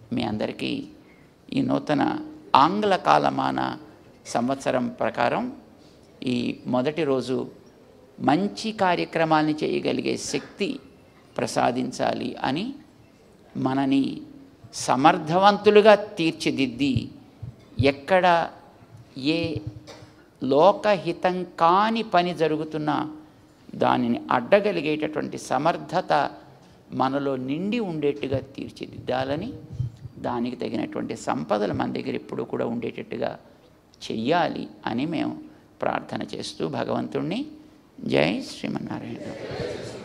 మీ అందరికీ ఈ నూతన ఆంగ్ల కాలమాన సంవత్సరం ప్రకారం ఈ మొదటి రోజు మంచి కార్యక్రమాల్ని చేయగలిగే శక్తి ప్రసాదించాలి అని మనని సమర్థవంతులుగా తీర్చిదిద్ది ఎక్కడ ఏ లోకహితం కాని పని జరుగుతున్నా దానిని అడ్డగలిగేటటువంటి సమర్థత మనలో నిండి ఉండేట్టుగా తీర్చిదిద్దాలని దానికి తగినటువంటి సంపదలు మన దగ్గర ఎప్పుడూ కూడా ఉండేటట్టుగా చెయ్యాలి అని మేము ప్రార్థన చేస్తూ భగవంతుణ్ణి జై శ్రీమన్నారాయణ